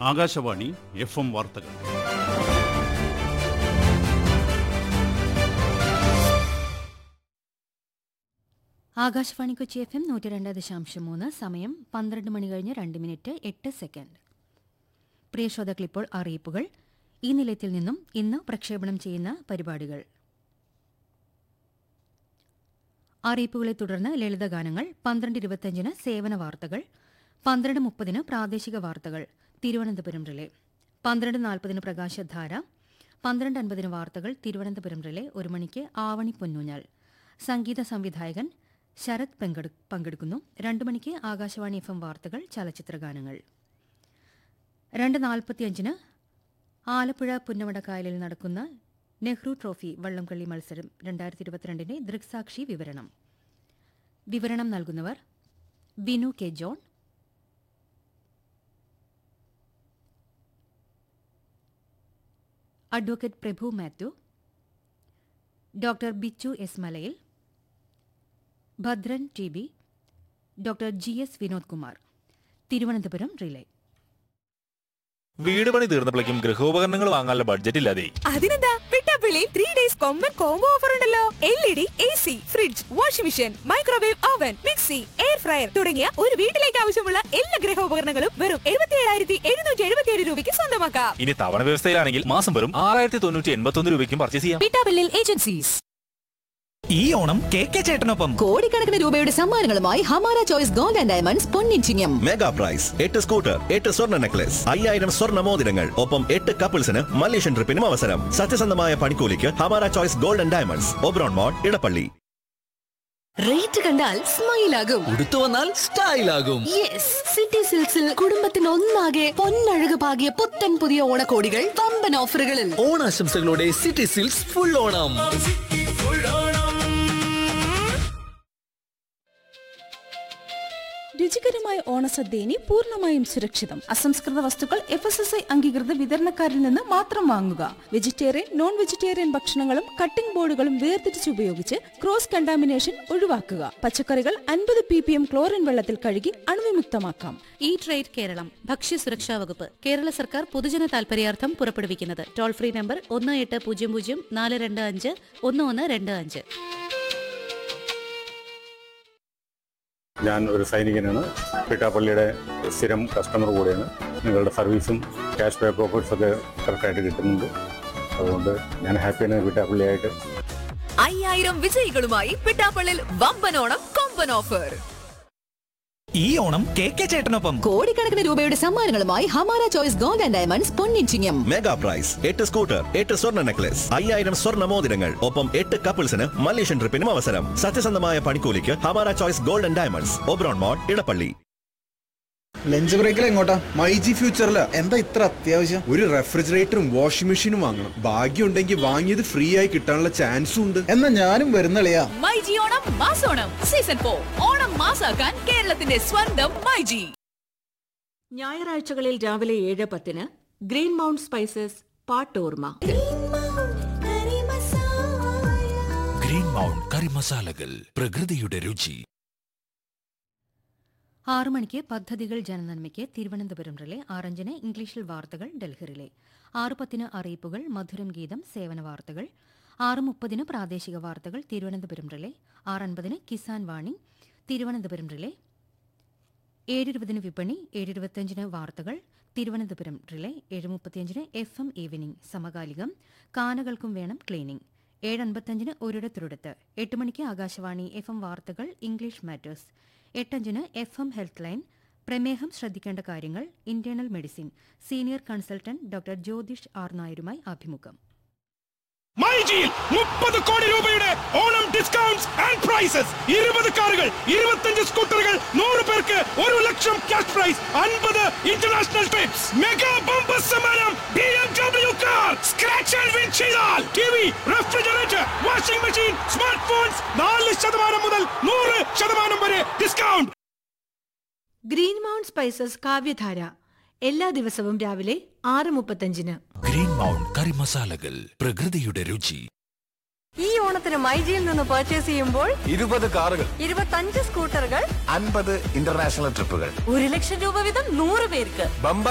Akashvani F M വാർത്തകൾ Akashvani Kochi F M നൂറ്റി രണ്ട് ദശാംശം മൂന്ന് സമയം പന്ത്രണ്ട് മണി കഴിഞ്ഞ് രണ്ട് മിനിറ്റ് എട്ട് സെക്കൻഡ് പ്രിയ ശ്രോതാക്കളിപ്പോൾ അറിയിപ്പുകൾ ഈ നിലയത്തിൽ നിന്നും ഇന്ന് പ്രക്ഷേപണം ചെയ്യുന്ന പരിപാടികൾ അറിയിപ്പുകളെ തുടർന്ന് ലളിതഗാനങ്ങൾ പന്ത്രണ്ട് ഇരുപത്തിയഞ്ചിന് സേവന വാർത്തകൾ പന്ത്രണ്ട് മുപ്പതിന് പ്രാദേശിക വാർത്തകൾ തിരുവനന്തപുരം റിലേ പന്ത്രണ്ട് നാൽപ്പതിന് പ്രകാശധാര പന്ത്രണ്ട് അൻപതിന് വാർത്തകൾ തിരുവനന്തപുരം റിലേ ഒരു മണിക്ക് ആവണി പൊന്നൂഞ്ഞാൽ സംഗീത സംവിധായകൻ ശരത് പങ്കെടു- പങ്കെടുക്കുന്നു രണ്ടു മണിക്ക് ആകാശവാണി എഫ് എം വാർത്തകൾ ചലച്ചിത്രഗാനങ്ങൾ രണ്ട് നാൽപ്പത്തിയഞ്ചിന് ആലപ്പുഴ പുന്നമടക്കായലിൽ നടക്കുന്ന നെഹ്റു ട്രോഫി വള്ളംകളി മത്സരം രണ്ടായിരത്തി ഇരുപത്തിരണ്ടിന്റെ ദൃക്സാക്ഷി വിവരണം വിവരണം നൽകുന്നവർ Binu K John advocate Prabhu Mathew doctor Bichu S Malayil Bhadran T B doctor G S Vinod Kumar Thiruvananthapuram relay വീട് പണി തീർന്നപ്പോഴേക്കും ഗൃഹോപകരണങ്ങൾ വാങ്ങാനുള്ള ബഡ്ജറ്റ് ഇല്ലാതെ അതിനെന്താ പിട്ടാപ്പിള്ളി ത്രീ ഡേയ്സ് കൊമ്പൻ കോംബോ ഓഫർ ഉണ്ടല്ലോ L E D A C fridge washing machine microwave oven mixie air fryer തുടങ്ങിയ ഒരു വീട്ടിലേക്ക് ആവശ്യമുള്ള എല്ലാ ഗൃഹോപകരണങ്ങളും വെറും എഴുപത്തി ഏഴായിരത്തി എഴുന്നൂറ്റി എഴുപത്തി ഏഴ് രൂപയ്ക്ക് സ്വന്തമാക്കാം ഇനി തവണ വ്യവസ്ഥയിലാണെങ്കിൽ മാസം വെറും ആറായിരത്തി തൊണ്ണൂറ്റി എൺപത്തി ഒന്ന് രൂപയ്ക്കും പർച്ചേസ് ചെയ്യാം പിട്ടാപ്പിള്ളിൽ ഏജൻസീസ് ഈ ഓണം കെ കെ ചേട്ടനൊപ്പം കോടിക്കണക്കിന് രൂപയുടെ സമ്മാനങ്ങളുമായി Hamara choice gold and diamonds പൊന്നിച്ചിങ്ങം മെഗാ പ്രൈസ് എട്ട് സ്കൂട്ടർ എട്ട് സ്വർണ്ണ നെക്ലസ് അയ്യായിരം സ്വർണ്ണ മോതിരങ്ങൾ ഒപ്പം എട്ട് കപ്പിൾസിന് മലേഷ്യൻ ട്രിപ്പിനും അവസരം സത്യസന്ധമായ പണിക്കൂലിക്ക് Hamara choice gold and diamonds Oberon mall Edappally rate കണ്ടാൽ സ്മൈൽ ആകും ഉടുത്തു വന്നാൽ സ്റ്റൈൽ ആകും യെസ് സിറ്റി സിൽക്സിൽ കുടുംബത്തിന് ഒന്നാകെ പൊന്നഴക് പാകിയ പുത്തൻ പുതിയ ഓണക്കോടികൾ വമ്പൻ ഓഫറുകളിൽ ഓണാശംസകളോടെ സിറ്റി സിൽക്സ് ഫുൾ ഓണം രുചികരമായ ഓണസദ്യ ഇനി പൂർണ്ണമായും സുരക്ഷിതം അസംസ്കൃത വസ്തുക്കൾ എഫ് എസ് എസ് ഐ അംഗീകൃത വിതരണക്കാരിൽ നിന്ന് മാത്രം വാങ്ങുക വെജിറ്റേറിയൻ നോൺ വെജിറ്റേറിയൻ ഭക്ഷണങ്ങളും കട്ടിംഗ് ബോർഡുകളും വേർതിരിച്ച് ഉപയോഗിച്ച് ക്രോസ് കണ്ടാമിനേഷൻ ഒഴിവാക്കുക പച്ചക്കറികൾ അൻപത് പി പി എം ക്ലോറിൻ വെള്ളത്തിൽ കഴുകി അണുവിമുക്തമാക്കാം ഈ ട്രേഡ് കേരളം ഭക്ഷ്യസുരക്ഷാ വകുപ്പ് കേരള സർക്കാർ പൊതുജന താൽപര്യാർത്ഥം പുറപ്പെടുവിക്കുന്നത് ടോൾ ഫ്രീ നമ്പർ ഒന്ന് എട്ട് പൂജ്യം പൂജ്യം നാല് രണ്ട് അഞ്ച് ഒന്ന് ഒന്ന് രണ്ട് അഞ്ച് ഞാൻ ഒരു സൈനികനാണ് പിട്ടാപ്പള്ളിയുടെ സ്ഥിരം കസ്റ്റമർ കൂടെയാണ് നിങ്ങളുടെ സർവീസും ക്യാഷ് പേ പ്രോഫിറ്റ്സ് ഒക്കെ കറക്റ്റായിട്ട് കിട്ടുന്നുണ്ട് അതുകൊണ്ട് ഞാൻ ഹാപ്പിയാണ് പിട്ടാപ്പള്ളിയായിട്ട് അയ്യായിരം വിജയികളുമായി പിട്ടാപ്പള്ളിൽ വമ്പനോണം കൊമ്പൻ ഓഫർ ഈ ഓണം കെ കെ ചേട്ടനൊപ്പം കോടിക്കണക്കിന് രൂപയുടെ സമ്മാനങ്ങളുമായി Hamara choice gold and diamonds പൊന്നിച്ചിങ്ങം മെഗാ പ്രൈസ് എട്ട് സ്കൂട്ടർ എട്ട് സ്വർണ്ണ നെക്ലസ് അയ്യായിരം സ്വർണ്ണ മോതിരങ്ങൾ ഒപ്പം എട്ട് കപ്പിൾസിന് മലേഷ്യൻ ട്രിപ്പിനും അവസരം സത്യസന്ധമായ പണിക്കൂലിക്ക് Hamara choice gold and diamonds Oberon mall Edappally lunch ബ്രേക്കിൽ എങ്ങോട്ടാ മൈജി ഫ്യൂച്ചറില് എന്താ ഇത്ര അത്യാവശ്യം ഒരു റെഫ്രിജറേറ്ററും വാഷിംഗ് മെഷീനും വാങ്ങണം ഭാഗ്യം ഉണ്ടെങ്കിൽ വാങ്ങിയത് ഫ്രീ ആയി കിട്ടാനുള്ള ചാൻസും ഉണ്ട് എന്നാ ഞാനും വരുന്നളിയാ മൈജി ഓണം മാസോണം സീസൺ ഫോർ ഓണം മാസാക്കാൻ കേരളത്തിന്റെ സ്വന്തം മൈജി ഞായറാഴ്ചകളിൽ രാവിലെ ഏഴ് പത്തിന് ഗ്രീൻ മൗണ്ട് സ്പൈസസ് പാട്ടോർമ ഗ്രീൻ മൗണ്ട് കറി മസാലകൾ പ്രകൃതിയുടെ രുചി ആറു മണിക്ക് പദ്ധതികൾ ജനനന്മയ്ക്ക് തിരുവനന്തപുരം റിലേ ആറഞ്ചിന് ഇംഗ്ലീഷിൽ വാർത്തകൾ ഡൽഹി റിലേ ആറ് പത്തിന് അറിയിപ്പുകൾ മധുരം ഗീതം സേവന വാർത്തകൾ ആറ് മുപ്പതിന് പ്രാദേശിക വാർത്തകൾ തിരുവനന്തപുരം റിലേ ആറ് അൻപതിന് കിസാൻ വാണി തിരുവനന്തപുരം റിലേ ഏഴ് ഇരുപതിന് വിപണി ഏഴ് ഇരുപത്തിയഞ്ചിന് വാർത്തകൾ തിരുവനന്തപുരം റിലേ ഏഴ് മുപ്പത്തിയഞ്ചിന് എഫ് എം ഈവനിംഗ് സമകാലികം കാനകൾക്കും വേണം ക്ലീനിംഗ് ഏഴ് അൻപത്തിയഞ്ചിന് ഒരിടത്തൊരിടത്ത് എട്ട് മണിക്ക് ആകാശവാണി എഫ് എം വാർത്തകൾ ഇംഗ്ലീഷ് മാറ്റേഴ്സ് എട്ടഞ്ചിന് എഫ് എം ഹെൽത്ത് ലൈൻ പ്രമേഹം ശ്രദ്ധിക്കേണ്ട കാര്യങ്ങൾ internal medicine senior consultant doctor Jyothish R നായരുമായി അഭിമുഖം മൈജിയിൽ മുപ്പത് കോടി രൂപയുടെ ഓണം ഡിസ്കൗണ്ട്സ് ആൻഡ് പ്രൈസസ് ഇരുപത് കാറുകൾ ഇരുപത്തഞ്ച് സ്കൂട്ടറുകൾ നൂറ് പേർക്ക് ഒരു ലക്ഷം ക്യാഷ് പ്രൈസ് അൻപത് ഇന്റർനാഷണൽ ട്രിപ്സ് മെഗാ ബമ്പർ സമ്മാനം B M W car scratch and win ചെയ്താൽ T V refrigerator washing machine smart phones നാല് ശതമാനം മുതൽ നൂറ് ശതമാനം വരെ ഡിസ്കൗണ്ട് ഗ്രീൻ മൗണ്ട് സ്പൈസസ് കാവ്യധാര എല്ലാ ദിവസവും രാവിലെ ആറ് മുപ്പത്തഞ്ചിന് ഗ്രീൻ മൗണ്ട് കറി മസാലകൾ പ്രകൃതിയുടെ രുചി ഈ ഓണത്തിന് മൈജിയിൽ നിന്ന് പർച്ചേസ് ചെയ്യുമ്പോൾ ഇരുപത് കാറുകൾ ഇരുപത്തഞ്ച് സ്കൂട്ടറുകൾ അൻപത് ഇന്റർനാഷണൽ ട്രിപ്പുകൾ ഒരു ലക്ഷം രൂപ വീതം നൂറ് പേർക്ക് ബമ്പർ